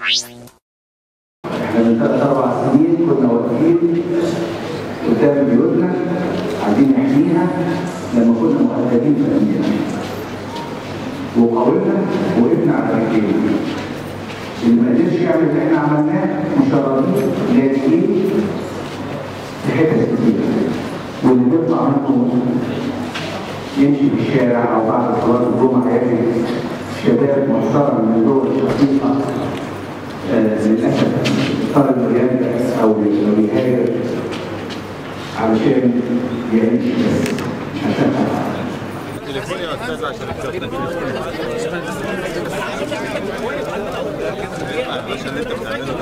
احنا من ثلاث اربع سنين كنا واقفين قدام بيوتنا عايزين نحميها لما كنا مؤدبين في امننا وقاومنا وقفنا على رجلينا اللي ما قدرش يعمل اللي احنا عملناه مشردين لاجئين في حتت كتير واللي بيطلع منه يمشي في الشارع او بعد صلاه الجمعه يجد شباب محترم من دول الشقيقه آه، للاسف اضطر انه يلجا او انه يهاجر علشان يعيش بس مش عشان حاجه تليفوني يا استاذ عشان التليفون عشان انت بتعمله